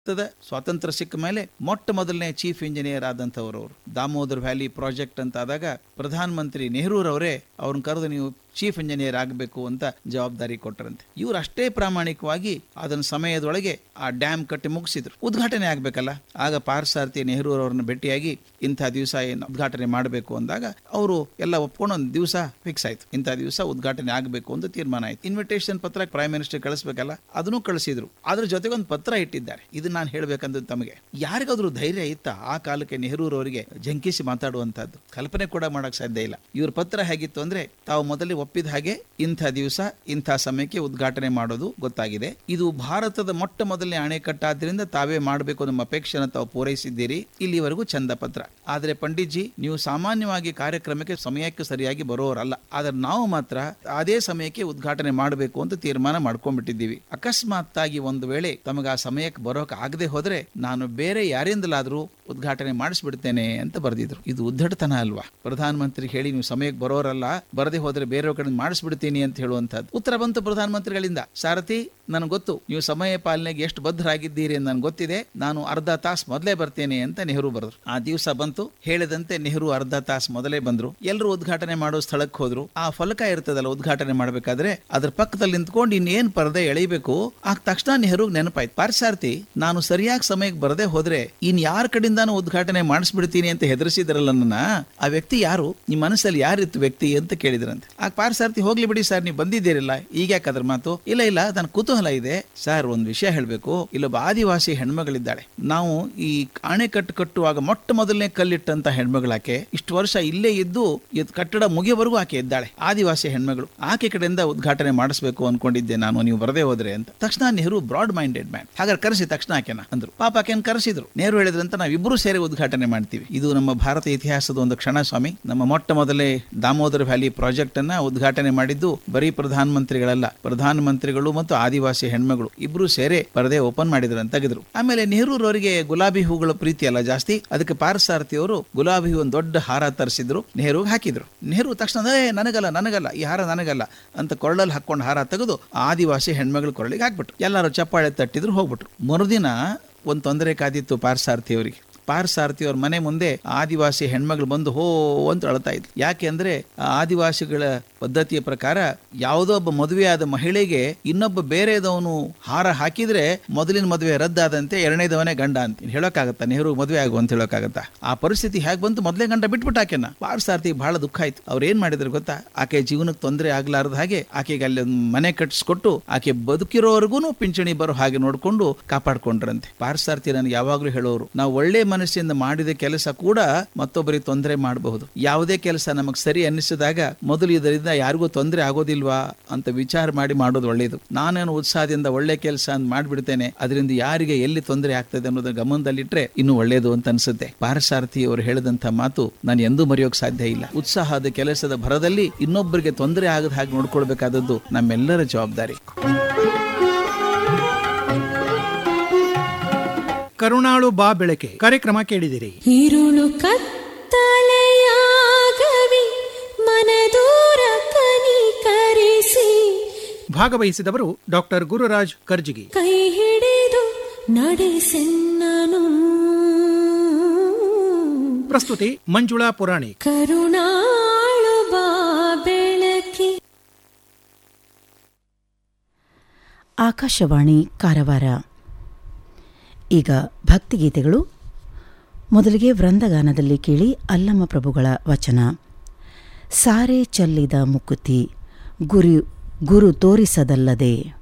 ಭಾರತದ ಸ್ವಾತಂತ್ರ್ಯ ಸಿಕ್ಕ ಮೇಲೆ ಮೊಟ್ಟ ಮೊದಲನೇ ಚೀಫ್ ಇಂಜಿನಿಯರ್ ಆದಂಥವ್ರು ಅವರು ದಾಮೋದರ್ ವ್ಯಾಲಿ ಪ್ರಾಜೆಕ್ಟ್ ಅಂತ ಆದಾಗ ಪ್ರಧಾನ ಮಂತ್ರಿ ನೆಹರೂರವರೇ ಅವ್ರನ್ನ ಕರೆದು ನೀವು ಚೀಫ್ ಇಂಜಿನಿಯರ್ ಆಗಬೇಕು ಅಂತ ಜವಾಬ್ದಾರಿ ಕೊಟ್ಟರಂತೆ ಇವ್ರು ಅಷ್ಟೇ ಪ್ರಾಮಾಣಿಕವಾಗಿ ಅದನ್ನ ಸಮಯದೊಳಗೆ ಆ ಡ್ಯಾಮ್ ಕಟ್ಟಿ ಮುಗಿಸಿದ್ರು ಉದ್ಘಾಟನೆ ಆಗ್ಬೇಕಲ್ಲ ಆಗ ಪಾರ್ಸಾರಥಿ ನೆಹರೂರವ್ರನ್ನ ಭೇಟಿಯಾಗಿ ಇಂಥ ದಿವಸ ಏನು ಉದ್ಘಾಟನೆ ಮಾಡಬೇಕು ಅಂದಾಗ ಅವರು ಎಲ್ಲ ಒಪ್ಕೊಂಡು ಒಂದು ದಿವಸ ಫಿಕ್ಸ್ ಆಯ್ತು ಇಂಥ ದಿವಸ ಉದ್ಘಾಟನೆ ಆಗಬೇಕು ಅಂತ ತೀರ್ಮಾನ ಆಯ್ತು ಇನ್ವಿಟೇಷನ್ ಪತ್ರ ಪ್ರೈಮ್ ಮಿನಿಸ್ಟರ್ ಕಳಿಸ್ಬೇಕಲ್ಲ ಅದನ್ನು ಕಳಿಸಿದ್ರು ಅದ್ರ ಜೊತೆಗೆ ಒಂದು ಪತ್ರ ಇಟ್ಟಿದ್ದಾರೆ ಇದನ್ನ ನಾನು ಹೇಳ್ಬೇಕಂದ್ರೆ ತಮಗೆ ಯಾರಿಗಾದ್ರೂ ಧೈರ್ಯ ಇತ್ತ ಆ ಕಾಲಕ್ಕೆ ನೆಹರೂರವರಿಗೆ ಜಂಕಿಸಿ ಮಾತಾಡುವಂತಹದ್ದು ಕಲ್ಪನೆ ಕೂಡ ಮಾಡಕ್ ಸಾಧ್ಯ ಇಲ್ಲ ಇವ್ರ ಪತ್ರ ಹೇಗಿತ್ತು ಅಂದ್ರೆ ತಾವು ಮೊದಲೇ ಒಪ್ಪಿದ ಹಾಗೆ ಇಂಥ ದಿವಸ ಇಂಥ ಸಮಯಕ್ಕೆ ಉದ್ಘಾಟನೆ ಮಾಡೋದು ಗೊತ್ತಾಗಿದೆ ಇದು ಭಾರತದ ಮೊಟ್ಟ ಮೊದಲನೇ ಅಣೆಕಟ್ಟಾದ್ರಿಂದ ತಾವೇ ಮಾಡಬೇಕು ನಮ್ಮ ಅಪೇಕ್ಷೆನ ತಾವು ಪೂರೈಸಿದ್ದೀರಿ ಇಲ್ಲಿವರೆಗೂ ಚಂದ ಪತ್ರ ಆದ್ರೆ ಪಂಡಿತ್ಜಿ ನೀವು ಸಾಮಾನ್ಯವಾಗಿ ಕಾರ್ಯಕ್ರಮಕ್ಕೆ ಸಮಯಕ್ಕೆ ಸರಿಯಾಗಿ ಬರೋರಲ್ಲ ಆದ್ರೆ ನಾವು ಮಾತ್ರ ಅದೇ ಸಮಯಕ್ಕೆ ಉದ್ಘಾಟನೆ ಮಾಡಬೇಕು ಅಂತ ತೀರ್ಮಾನ ಮಾಡ್ಕೊಂಡ್ಬಿಟ್ಟಿದ್ದೀವಿ ಅಕಸ್ಮಾತ್ತಾಗಿ ಒಂದು ವೇಳೆ ತಮಗೆ ಆ ಸಮಯಕ್ಕೆ ಬರೋಕೆ ಆಗದೆ ಹೋದ್ರೆ ನಾನು ಬೇರೆ ಯಾರಿಂದಲಾದ್ರೂ ಉದ್ಘಾಟನೆ ಮಾಡಿಸ್ಬಿಡ್ತೇನೆ ಅಂತ ಬರೆದಿದ್ರು ಇದು ಉದ್ದಟತನ ಅಲ್ವಾ ಪ್ರಧಾನ ಮಂತ್ರಿ ಹೇಳಿ ನೀವು ಸಮಯಕ್ಕೆ ಬರೋರಲ್ಲ ಬರದೆ ಹೋದ್ರೆ ಬೇರೆ ಕಡೆ ಮಾಡಿಸ್ಬಿಡ್ತೀನಿ ಅಂತ ಹೇಳುವಂತದ್ದು ಉತ್ತರ ಬಂತು ಪ್ರಧಾನ ಮಂತ್ರಿಗಳಿಂದ ಸಾರಥಿ ನನಗೆ ಗೊತ್ತು ನೀವು ಸಮಯ ಪಾಲನೆಗೆ ಎಷ್ಟು ಬದ್ಧರಾಗಿದ್ದೀರಿ ಅಂತ ನನಗೆ ಗೊತ್ತಿದೆ ನಾನು ಅರ್ಧ ತಾಸು ಮೊದಲೇ ಬರ್ತೇನೆ ಅಂತ ನೆಹರು ಬರೆದ್ರು ಆ ದಿವಸ ಬಂತು ಹೇಳಿದಂತೆ ನೆಹರು ಅರ್ಧ ತಾಸು ಮೊದಲೇ ಬಂದ್ರು ಎಲ್ಲರೂ ಉದ್ಘಾಟನೆ ಮಾಡೋ ಸ್ಥಳಕ್ಕೆ ಹೋದ್ರು ಆ ಫಲಕ ಇರ್ತದಲ್ಲ ಉದ್ಘಾಟನೆ ಮಾಡಬೇಕಾದ್ರೆ ಅದ್ರ ಪಕ್ಕದಲ್ಲಿ ನಿಂತ್ಕೊಂಡು ಇನ್ನೇನ್ ಪರದೆ ಎಳಿಬೇಕು ಆ ತಕ್ಷಣ ನೆಹರು ನೆನಪಾಯ್ತು ಪಾರ್ಸಾರ್ಥಿ ನಾನು ಸರಿಯಾಗಿ ಸಮಯಕ್ಕೆ ಬರದೆ ಹೋದ್ರೆ ಇನ್ ಯಾರ ಕಡೆಯಿಂದಾನು ಉದ್ಘಾಟನೆ ಮಾಡಿಸ್ಬಿಡ್ತೀನಿ ಅಂತ ಹೆದರಿಸಿದ್ರಲ್ಲ ನನ್ನ ಆ ವ್ಯಕ್ತಿ ಯಾರು ನಿಮ್ಮ ಮನಸ್ಸಲ್ಲಿ ಯಾರಿತ್ತು ವ್ಯಕ್ತಿ ಅಂತ ಕೇಳಿದ್ರಂತೆ ಆ ಪಾರ್ಸಾರ್ಥಿ ಹೋಗ್ಲಿ ಬಿಡಿ ಸರ್ ನೀವು ಬಂದಿದ್ದೀರಲ್ಲ ಈಗ ಯಾಕೆ ಅದ್ರ ಮಾತು ಇಲ್ಲ ಇಲ್ಲ ನನ್ನ ಕುತೂಹಲ ಇದೆ ಸರ್ ಒಂದು ವಿಷಯ ಹೇಳಬೇಕು ಇಲ್ಲೊಬ್ಬ ಆದಿವಾಸಿ ಹೆಣ್ಮಗಳಿದ್ದಾಳೆ ನಾವು ಈ ಅಣೆಕಟ್ಟು ಕಟ್ಟುವಾಗ ಮೊಟ್ಟ ಮೊದಲನೇ ಕಲ್ಲಿಟ್ಟಂತ ಹೆಣ್ಮಗಳಾಕೆ ಇಷ್ಟು ವರ್ಷ ಇಲ್ಲೇ ಇದ್ದು ಇದ್ ಕಟ್ಟಡ ಮುಗಿಯವರೆಗೂ ಆಕೆ ಇದ್ದಾಳೆ ಆದಿವಾಸಿ ಹೆಣ್ಮಗಳು ಆಕೆ ಕಡೆಯಿಂದ ಉದ್ಘಾಟನೆ ಮಾಡಿಸ್ಬೇಕು ಅನ್ಕೊಂಡಿದ್ದೆ ನಾನು ನೀವು ಬರದೇ ಹೋದ್ರೆ ಅಂತ ತಕ್ಷಣ ನೆಹರು ಬ್ರಾಡ್ ಮೈಂಡೆಡ್ ಮ್ಯಾನ್ ಹಾಗಾದ್ರೆ ಕರೆಸಿ ತಕ್ಷಣ ಆಕೆನ ಅಂದ್ರು ಪಾಪ ಆಕೆನ ಕರೆಸಿದ್ರು ನೆಹರು ಹೇಳಿದ್ರಂತ ನಾವಿಬ್ರು ಸೇರಿ ಉದ್ಘಾಟನೆ ಮಾಡ್ತೀವಿ ಇದು ನಮ್ಮ ಭಾರತ ಇತಿಹಾಸದ ಒಂದು ಕ್ಷಣ ಸ್ವಾಮಿ ನಮ್ಮ ಮೊಟ್ಟ ಮೊದಲೇ ದಾಮೋದರ ವ್ಯಾಲಿ ಪ್ರಾಜೆಕ್ಟ್ ಅನ್ನ ಉದ್ಘಾಟನೆ ಮಾಡಿದ್ದು ಬರೀ ಪ್ರಧಾನ ಮಂತ್ರಿಗಳಲ್ಲ ಪ್ರಧಾನ ಮಂತ್ರಿಗಳು ಮತ್ತು ಆದಿವಾಸಿ ಹೆಣ್ಮಗಳು ಇಬ್ರು ಸೇರಿ ಪರದೆ ಓಪನ್ ಮಾಡಿದ್ರು ಅಂತ ತೆಗೆದ್ರು ಆಮೇಲೆ ನೆಹರೂರವರಿಗೆ ಗುಲಾಬಿ ಹೂಗಳ ಪ್ರೀತಿ ಅಲ್ಲ ಜಾಸ್ತಿ ಅದಕ್ಕೆ ಪಾರಸಾರಥಿ ಅವರು ಗುಲಾಬಿ ಹೂ ಒಂದು ದೊಡ್ಡ ಹಾರ ತರಿಸಿದ್ರು ನೆಹರು ಹಾಕಿದ್ರು ನೆಹರು ತಕ್ಷಣ ಏ ನನಗಲ್ಲ ನನಗಲ್ಲ ಈ ಹಾರ ನನಗಲ್ಲ ಅಂತ ಕೊರಳಲ್ಲಿ ಹಾಕೊಂಡು ಹಾರ ತೆಗೆದು ಆದಿವಾಸಿ ಹೆಣ್ಮಗಳ ಕೊರಳಿಗೆ ಹಾಕ್ಬಿಟ್ರು ಎಲ್ಲರೂ ಚಪ್ಪಾಳೆ ತಟ್ಟಿದ್ರು ಹೋಗ್ಬಿಟ್ರು ಮರುದಿನ ಒಂದು ತೊಂದರೆ ಕಾದಿತ್ತು ಪಾರಸಾರಥಿ ಅವರಿಗೆ ಪಾರಸಾರಥಿ ಅವ್ರ ಮನೆ ಮುಂದೆ ಆದಿವಾಸಿ ಹೆಣ್ಮಗಳು ಬಂದು ಹೋ ಅಂತ ಅಳ್ತಾ ಇದ್ಲು ಯಾಕೆ ಅಂದ್ರೆ ಆ ಆದಿವಾಸಿಗಳ ಪದ್ಧತಿಯ ಪ್ರಕಾರ ಯಾವುದೋ ಒಬ್ಬ ಮದುವೆಯಾದ ಮಹಿಳೆಗೆ ಇನ್ನೊಬ್ಬ ಬೇರೆದವನು ಹಾರ ಹಾಕಿದ್ರೆ ಮೊದಲಿನ ಮದುವೆ ರದ್ದಾದಂತೆ ಎರಡನೇದವನೇ ಗಂಡ ಅಂತ ಹೇಳೋಕ್ಕಾಗತ್ತಾ ನೆಹರು ಮದುವೆ ಆಗು ಅಂತ ಹೇಳೋಕ್ಕಾಗತ್ತಾ ಆ ಪರಿಸ್ಥಿತಿ ಹೇಗೆ ಬಂತು ಮೊದಲೇ ಗಂಡ ಬಿಟ್ಬಿಟ್ಟು ಆಕೆನ ಪಾರಸಾರಥಿ ಬಹಳ ದುಃಖ ಆಯ್ತು ಅವ್ರು ಏನ್ ಮಾಡಿದ್ರು ಗೊತ್ತಾ ಆಕೆ ಜೀವನಕ್ಕೆ ತೊಂದರೆ ಆಗ್ಲಾರ್ದ ಹಾಗೆ ಆಕೆಗೆ ಅಲ್ಲಿ ಒಂದು ಮನೆ ಕಟ್ಟಿಸ್ಕೊಟ್ಟು ಆಕೆ ಬದುಕಿರೋವರೆಗೂ ಪಿಂಚಣಿ ಬರೋ ಹಾಗೆ ನೋಡ್ಕೊಂಡು ಕಾಪಾಡ್ಕೊಂಡ್ರಂತೆ ಪಾರಸಾರಥಿ ನನಗೆ ಯಾವಾಗ್ಲೂ ಹೇಳೋರು ನಾವು ಒಳ್ಳೆ ಮನಸ್ಸಿಂದ ಮಾಡಿದ ಕೆಲಸ ಕೂಡ ಮತ್ತೊಬ್ಬರಿಗೆ ತೊಂದರೆ ಮಾಡಬಹುದು ಯಾವುದೇ ಕೆಲಸ ನಮಗೆ ಸರಿ ಅನ್ನಿಸಿದಾಗ ಮೊದಲು ಇದರಿಂದ ಯಾರಿಗೂ ತೊಂದರೆ ಆಗೋದಿಲ್ವಾ ಅಂತ ವಿಚಾರ ಮಾಡಿ ಮಾಡೋದು ಒಳ್ಳೇದು ನಾನೇನು ಉತ್ಸಾಹದಿಂದ ಒಳ್ಳೆ ಕೆಲಸ ಅಂತ ಮಾಡ್ಬಿಡ್ತೇನೆ ಅದರಿಂದ ಯಾರಿಗೆ ಎಲ್ಲಿ ತೊಂದರೆ ಆಗ್ತದೆ ಅನ್ನೋದನ್ನ ಗಮನದಲ್ಲಿಟ್ರೆ ಇನ್ನೂ ಒಳ್ಳೇದು ಅಂತ ಅನ್ಸುತ್ತೆ ಪಾರಸಾರಥಿ ಅವರು ಹೇಳಿದಂತ ಮಾತು ನಾನು ಎಂದೂ ಮರೆಯೋಕ್ ಸಾಧ್ಯ ಇಲ್ಲ ಉತ್ಸಾಹದ ಕೆಲಸದ ಭರದಲ್ಲಿ ಇನ್ನೊಬ್ಬರಿಗೆ ತೊಂದರೆ ಆಗದ ಹಾಗೆ ನೋಡ್ಕೊಳ್ಬೇಕಾದದ್ದು ನಮ್ಮೆಲ್ಲರ ಜವಾಬ್ದಾರಿ ಕರುಣಾಳು ಬಾ ಬೆಳಕೆ ಕಾರ್ಯಕ್ರಮ ಕೇಳಿದಿರಿ ഇരുളു കത്തലയാകവി മനദൂര കനിಕರಿಸಿ ಭಾಗವಹಿಸಿದವರು ಡಾಕ್ಟರ್ ಗುರುರಾಜ್ ಕರ್ಜಿಗಿ ಕೈ ಹಿಡಿದು ನಡೆಸೆನ್ನನು ಪ್ರಸ್ತುತಿ ಮಂಜುಳಾ ಪುರಾಣಿಕ್ ಕರುಣಾಳು ಬಾ ಬೆಳಕಿ ಆಕಾಶವಾಣಿ ಕಾರವಾರ ಈಗ ಭಕ್ತಿಗೀತೆಗಳು ಮೊದಲಿಗೆ ವೃಂದಗಾನದಲ್ಲಿ ಕೇಳಿ ಅಲ್ಲಮ್ಮ ಪ್ರಭುಗಳ ವಚನ ಸಾರೆ ಚೆಲ್ಲಿದ ಮುಕುತಿ ಗುರು ಗುರು ತೋರಿಸದಲ್ಲದೆ